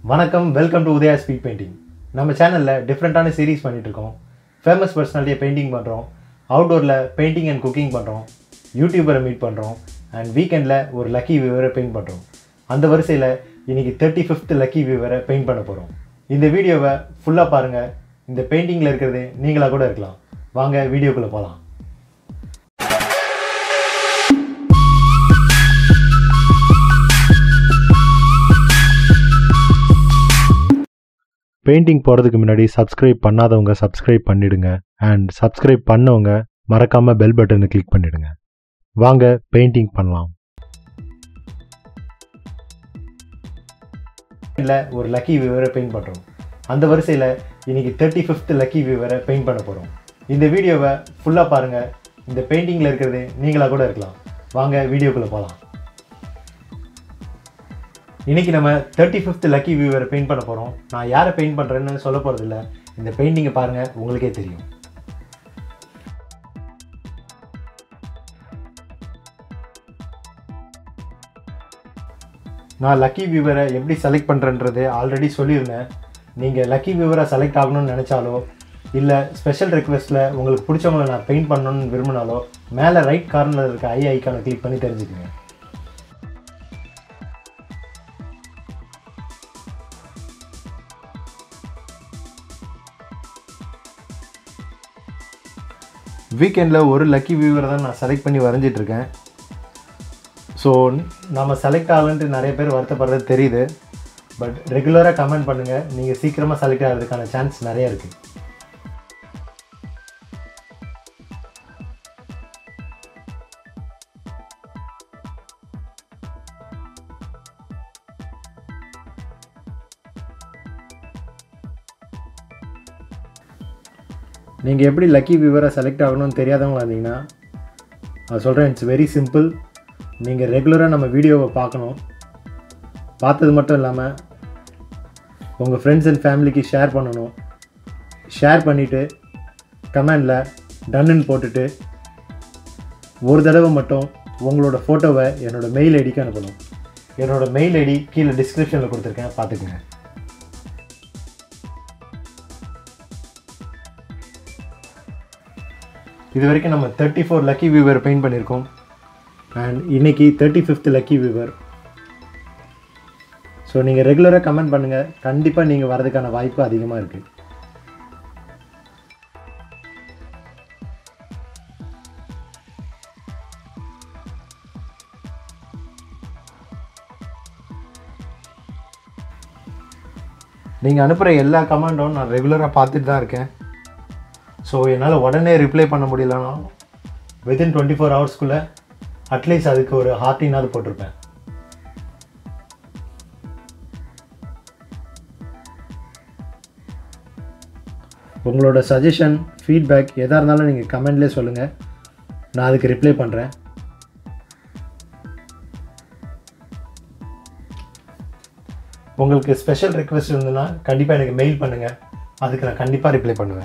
வணக்கம் welcome to Udaya speed painting நம்ம சேனலில் டிஃப்ரெண்ட்டான சீரீஸ் பண்ணிட்டு இருக்கோம் ஃபேமஸ் பர்சனாலிட்டியை பெயிண்டிங் பண்ணுறோம் அவுட்டோரில் பெயிண்டிங் அண்ட் குக்கிங் பண்ணுறோம் யூடியூபரை மீட் பண்ணுறோம் அண்ட் வீக்கெண்டில் ஒரு லக்கி வியூவரை பெயிண்ட் பண்ணுறோம் அந்த வரிசையில் இன்னைக்கு தேர்ட்டி ஃபிஃப்த் லக்கி வியூவரை பெயிண்ட் பண்ண போகிறோம் இந்த வீடியோவை ஃபுல்லாக பாருங்கள் இந்த பெயிண்டிங்கில் இருக்கிறது நீங்களாக கூட இருக்கலாம் வாங்க வீடியோக்குள்ளே போகலாம் பெயிண்டிங் போகிறதுக்கு முன்னாடி சப்ஸ்கிரைப் பண்ணாதவங்க சப்ஸ்கிரைப் பண்ணிடுங்க அண்ட் சப்ஸ்கிரைப் பண்ணவங்க மறக்காமல் பெல் பட்டனை கிளிக் பண்ணிடுங்க வாங்க பெயிண்டிங் பண்ணலாம் இல்லை ஒரு லக்கி வியூவரை பெயிண்ட் பண்ணுறோம் அந்த வரிசையில் இன்னைக்கு தேர்ட்டி ஃபிஃப்த் லக்கி வியூவரை பெயிண்ட் பண்ண போகிறோம் இந்த வீடியோவை ஃபுல்லாக பாருங்கள் இந்த பெயிண்டிங்கில் இருக்கிறது நீங்களாக கூட இருக்கலாம் வாங்க வீடியோக்குள்ளே போகலாம் இன்னைக்கு நம்ம தேர்ட்டி ஃபிஃப்த் லக்கி வியூவரை பெயிண்ட் பண்ண போகிறோம் நான் யாரை பெயிண்ட் பண்ணுறேன்னு சொல்ல போகிறதில்ல இந்த பெயிண்டிங்கை பாருங்கள் உங்களுக்கே தெரியும் நான் லக்கி வியூவரை எப்படி செலக்ட் பண்ணுறன்றது ஆல்ரெடி சொல்லியிருந்தேன் நீங்கள் லக்கி வியூவரை செலக்ட் ஆகணும்னு நினச்சாலோ இல்லை ஸ்பெஷல் ரெக்வெஸ்ட்டில் உங்களுக்கு பிடிச்சவங்கள நான் பெயிண்ட் பண்ணணும்னு விரும்பினாலோ மேலே ரைட் கார்னரில் இருக்க ஐ ஐக்கானை கிளிக் பண்ணி தெரிஞ்சுக்கங்க வீக்கெண்டில் ஒரு லக்கி வியூவரை தான் நான் செலக்ட் பண்ணி வரைஞ்சிட்ருக்கேன் ஸோ நம்ம செலக்ட் ஆகலன்ட்டு நிறைய பேர் வருத்தப்படுறது தெரியுது பட் ரெகுலராக கமெண்ட் பண்ணுங்கள் நீங்கள் சீக்கிரமாக செலக்ட் ஆகிறதுக்கான சான்ஸ் நிறைய இருக்குது நீங்கள் எப்படி லக்கி வியூவரை செலக்ட் ஆகணும்னு தெரியாதவங்களா இருந்தீங்கன்னா நான் சொல்கிறேன் இட்ஸ் வெரி சிம்பிள் நீங்கள் ரெகுலராக நம்ம வீடியோவை பார்க்கணும் பார்த்தது மட்டும் இல்லாமல் உங்கள் ஃப்ரெண்ட்ஸ் அண்ட் ஃபேமிலிக்கு ஷேர் பண்ணணும் ஷேர் பண்ணிவிட்டு கமெண்டில் டன்னுன்னு போட்டுட்டு ஒரு தடவை மட்டும் உங்களோட ஃபோட்டோவை என்னோடய மெயில் ஐடிக்கு அனுப்பணும் என்னோடய மெயில் ஐடி கீழே டிஸ்கிரிப்ஷனில் கொடுத்துருக்கேன் பார்த்துக்குங்க இது வரைக்கும் நம்ம thirty four lucky viewer paint பண்ணியிருக்கோம் அண்ட் இன்னைக்கு thirty fifth lucky viewer so நீங்கள் ரெகுலராக கமெண்ட் பண்ணுங்கள் கண்டிப்பாக நீங்கள் வரதுக்கான வாய்ப்பு அதிகமாக இருக்குது நீங்கள் அனுப்புகிற எல்லா கமெண்டும் நான் ரெகுலராக பார்த்துட்டு தான் இருக்கேன் ஸோ என்னால் உடனே ரிப்ளை பண்ண முடியலன்னா வித்தின் டுவெண்ட்டி ஃபோர் ஹவர்ஸ்க்குள்ளே அட்லீஸ்ட் அதுக்கு ஒரு ஹார்ட்டினாவது போட்டிருப்பேன் உங்களோட சஜஷன் ஃபீட்பேக் எதாக இருந்தாலும் நீங்கள் கமெண்ட்லேயே சொல்லுங்கள் நான் அதுக்கு ரிப்ளை பண்ணுறேன் உங்களுக்கு ஸ்பெஷல் ரெக்வெஸ்ட் இருந்ததுன்னா கண்டிப்பாக எனக்கு மெயில் பண்ணுங்கள் அதுக்கு நான் கண்டிப்பாக ரிப்ளை பண்ணுவேன்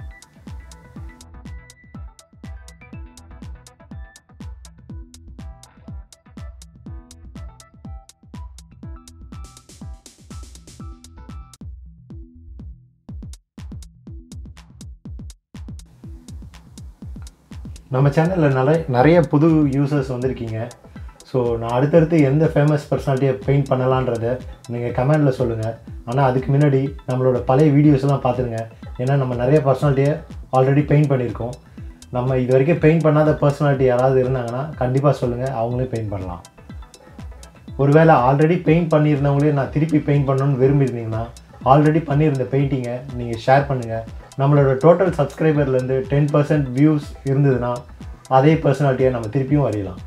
நம்ம சேனலில் நிறைய நிறைய புது யூசர்ஸ் வந்திருக்கீங்க ஸோ நான் அடுத்தடுத்து எந்த ஃபேமஸ் பர்சனாலிட்டியை பெயிண்ட் பண்ணலான்றதை நீங்கள் கமெண்டில் சொல்லுங்கள் ஆனால் அதுக்கு முன்னாடி நம்மளோட பழைய வீடியோஸ்லாம் பார்த்துருங்க ஏன்னா நம்ம நிறைய பர்சனாலிட்டியை ஆல்ரெடி பெயிண்ட் பண்ணியிருக்கோம் நம்ம இது வரைக்கும் பெயிண்ட் பண்ணாத பர்சனாலிட்டி யாராவது இருந்தாங்கன்னா கண்டிப்பாக சொல்லுங்கள் அவங்களே பெயிண்ட் பண்ணலாம் ஒருவேளை ஆல்ரெடி பெயிண்ட் பண்ணியிருந்தவங்களே நான் திருப்பி பெயிண்ட் பண்ணணும்னு விரும்பியிருந்தீங்கன்னா ஆல்ரெடி பண்ணியிருந்த பெயிண்டிங்கை நீங்கள் ஷேர் பண்ணுங்கள் நம்மளோட டோட்டல் சப்ஸ்கிரைபர்லேருந்து டென் பர்சன்ட் வியூஸ் இருந்ததுன்னா அதே பர்சனாலிட்டியை நம்ம திருப்பியும் வரையலாம்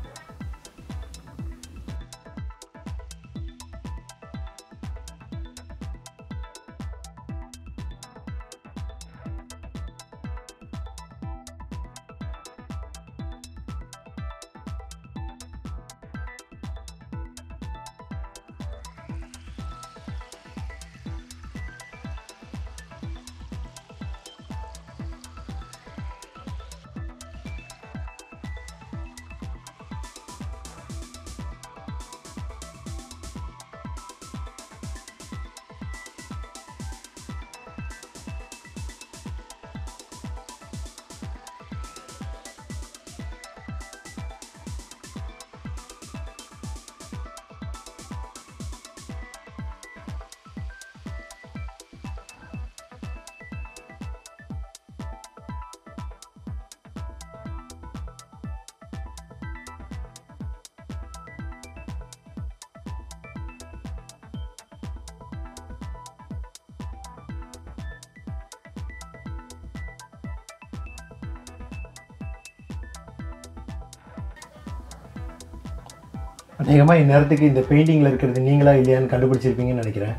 அநேகமாக இந்நேரத்துக்கு இந்த பெயிண்டிங்கில் இருக்கிறது நீங்களா இல்லையான்னு கண்டுபிடிச்சிருப்பீங்கன்னு நினைக்கிறேன்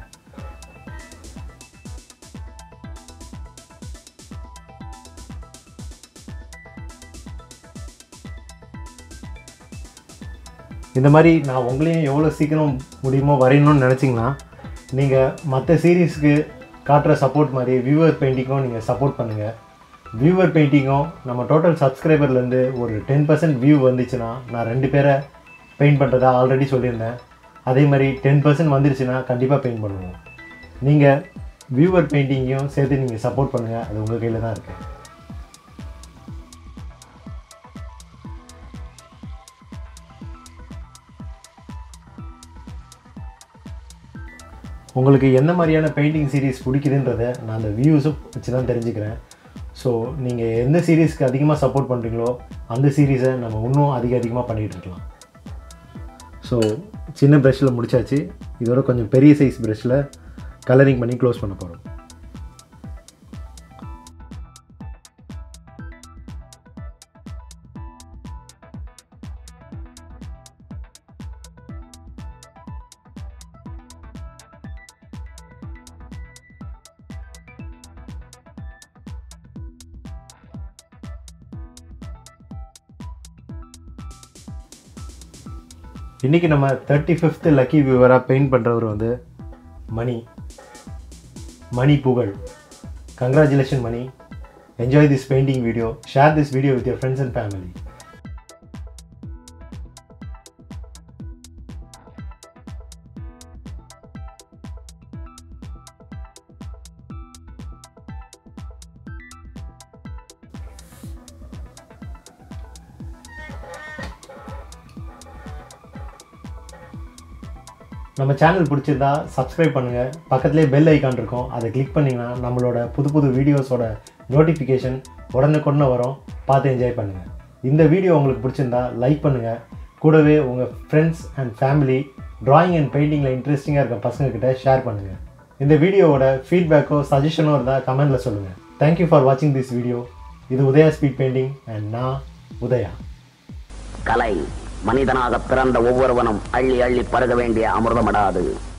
இந்த மாதிரி நான் உங்களையும் எவ்வளோ சீக்கிரம் முடியுமோ வரையணும்னு நினச்சிங்கன்னா நீங்கள் மற்ற சீரீஸ்க்கு காட்டுற சப்போர்ட் மாதிரி வியூவர் பெயிண்டிங்கும் நீங்கள் சப்போர்ட் பண்ணுங்கள் வியூவர் பெயிண்டிங்கும் நம்ம டோட்டல் சப்ஸ்கிரைபர்லேருந்து ஒரு டென் பர்சன்ட் வியூ வந்துச்சுன்னா நான் ரெண்டு பேரை பெயிண்ட் பண்ணுறதா ஆல்ரெடி சொல்லியிருந்தேன் அதே மாதிரி டென் பர்சன்ட் வந்துருச்சுன்னா கண்டிப்பாக பெயிண்ட் பண்ணுவோம் நீங்கள் வியூவர் பெயிண்டிங்கையும் சேர்த்து நீங்கள் சப்போர்ட் பண்ணுங்கள் அது உங்கள் கையில் தான் இருக்குது உங்களுக்கு எந்த மாதிரியான பெயிண்டிங் சீரீஸ் பிடிக்குதுன்றதை நான் அந்த வியூஸும் வச்சு தான் தெரிஞ்சுக்கிறேன் ஸோ நீங்கள் எந்த சீரீஸ்க்கு அதிகமாக சப்போர்ட் பண்ணுறீங்களோ அந்த சீரீஸை நம்ம இன்னும் அதிக அதிகமாக பண்ணிகிட்டு இருக்கலாம் ஸோ சின்ன ப்ரஷ்ஷில் முடிச்சாச்சு இதோட கொஞ்சம் பெரிய சைஸ் ப்ரஷ்ஷில் கலரிங் பண்ணி க்ளோஸ் பண்ண போகிறோம் இன்றைக்கி நம்ம தேர்ட்டி ஃபிஃப்த்து லக்கி வியூவராக பெயிண்ட் பண்ணுறவர் வந்து Mani Mani Pugazh congratulation Mani enjoy this painting video share this video with your friends and family நம்ம சேனல் பிடிச்சிருந்தா சப்ஸ்கிரைப் பண்ணுங்கள் பக்கத்துலேயே பெல் ஐக்கான் இருக்கும் அதை கிளிக் பண்ணிங்கன்னா நம்மளோட புது புது வீடியோஸோட நோட்டிஃபிகேஷன் உடனுக்குடனே வரும் பார்த்து என்ஜாய் பண்ணுங்கள் இந்த வீடியோ உங்களுக்கு பிடிச்சிருந்தா லைக் பண்ணுங்கள் கூடவே உங்கள் friends and family drawing and பெயிண்டிங்கில் இன்ட்ரெஸ்டிங்காக இருக்க பசங்கக்கிட்ட ஷேர் பண்ணுங்கள் இந்த வீடியோவோட ஃபீட்பேக்கோ சஜஷனோ இருந்தால் கமெண்ட்டில் சொல்லுங்கள் தேங்க்யூ ஃபார் வாட்சிங் திஸ் வீடியோ இது உதயா ஸ்பீட் பெயிண்டிங் அண்ட் நான் உதயா கலை மனிதனாக பிறந்த ஒவ்வொருவனும் அள்ளி அள்ளி பருக வேண்டிய அமிர்தமடாது